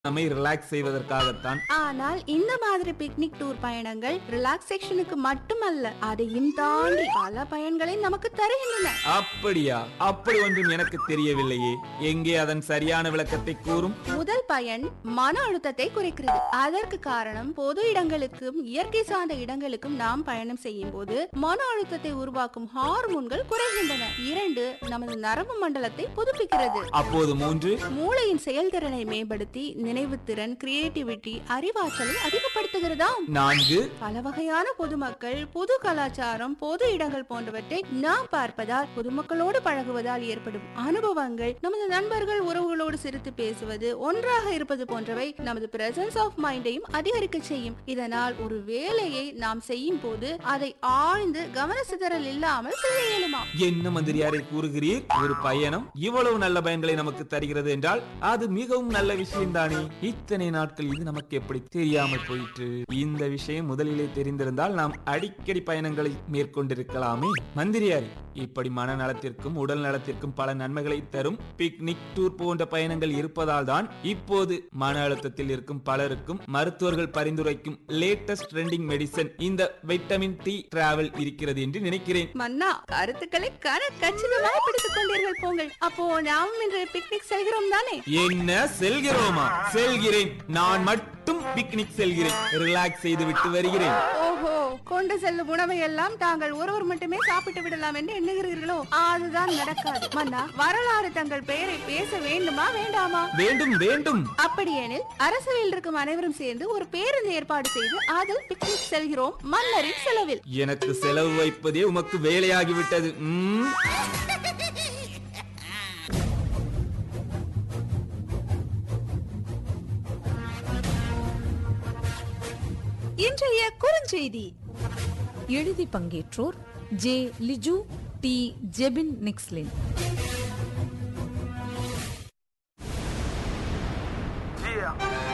நம்மை ரிலாக்ஸ் செய்வதற்காகத்தான் ஆனால் இந்த மாதிரி பிக்னிக் டூர் பயணங்கள் ரிலாக்ஸேஷனுக்கு மட்டுமல்ல அதையும் தாண்டி பல பயன்களை நமக்கு தருகின்றன அப்படியா அப்படி ஒன்றும் எனக்கு தெரியவில்லையே எங்கே அதன் சரியான விளக்கத்தை கூறும் முதல் பயன் மன அழுத்தத்தை குறைக்கிறது அதற்கு காரணம் பொது இடங்களுக்கும் இயற்கை சார்ந்த இடங்களுக்கும் நாம் பயணம் செய்யும் போது மன அழுத்தத்தை உருவாக்கும் ஹார்மோன்கள் குறைகின்றன இரண்டு நமது நரம்பு மண்டலத்தை புதுப்பிக்கிறது அப்போது மூன்று மூளையின் செயல்திறனை மேம்படுத்தி நினைவுத்திறன் கிரியேட்டிவிட்டி அறிவாற்றலை அதிகப்படுத்துகிறதாம் நான்கு பல வகையான பொதுமக்கள் பொது கலாச்சாரம் பொது இடங்கள் போன்றவற்றை நாம் பார்ப்பதால் பொதுமக்களோடு பழகுவதால் ஏற்படும் அனுபவங்கள் நமது நண்பர்கள் உறவுகளோடு சிரித்து பேசுவது ஒன்றாக இருப்பது போன்றவை நமது பிரசன்ஸ் ஆஃப் மைண்டையும் அதிகரிக்க செய்யும் இதனால் ஒரு வேலையை நாம் செய்யும் போது அதை ஆழ்ந்து கவன சிதறல் இல்லாமல் செய்ய இயலுமா என்ன மந்திரியாரை கூறுகிறீர் ஒரு பயணம் இவ்வளவு நல்ல பயன்களை நமக்கு தருகிறது என்றால் அது மிகவும் நல்ல விஷயம் தானே இத்தனை நாட்கள் இது நமக்கு எப்படி தெரியாமல் போயிற்று இந்த விஷயம் முதலிலே தெரிந்திருந்தால் நாம் அடிக்கடி பயணங்களை மேற்கொண்டிருக்கலாமே மந்திரியாரி இப்படி மனநலத்திற்கும் உடல் நலத்திற்கும் பல நன்மைகளை தரும் பிக்னிக் டூர் போன்ற பயணங்கள் இருப்பதால் தான் இப்போது மன அழுத்தத்தில் இருக்கும் பலருக்கும் மருத்துவர்கள் பரிந்துரைக்கும் லேட்டஸ்ட் ட்ரெண்டிங் மெடிசன் இந்த வைட்டமின் டி டிராவல் இருக்கிறது என்று நினைக்கிறேன் மன்னா கருத்துக்களை கன கச்சிதமாக பிடித்துக் கொண்டீர்கள் போங்கள் அப்போ நாம் இன்று பிக்னிக் செல்கிறோம் தானே என்ன செல்கிறோமா செல்கிறேன் நான் மட்டும் பிக்னிக் செல்கிறேன் ரிலாக்ஸ் செய்து விட்டு வருகிறேன் ஓஹோ கொண்டு செல்லும் உணவை எல்லாம் தாங்கள் ஒருவர் மட்டுமே சாப்பிட்டு விடலாம் என்று எண்ணுகிறீர்களோ அதுதான் நடக்காது மன்னா வரலாறு தங்கள் பெயரை பேச வேண்டுமா வேண்டாமா வேண்டும் வேண்டும் அப்படியெனில் அரசவையில் இருக்கும் அனைவரும் சேர்ந்து ஒரு பேருந்து ஏற்பாடு செய்து அதில் பிக்னிக் செல்கிறோம் மன்னரின் செலவில் எனக்கு செலவு வைப்பதே உமக்கு வேலையாகிவிட்டது ம்? இன்றைய குறுஞ்செய்தி எழுதி பங்கேற்றோர் J Liju T Jebin Nixlin Yeah.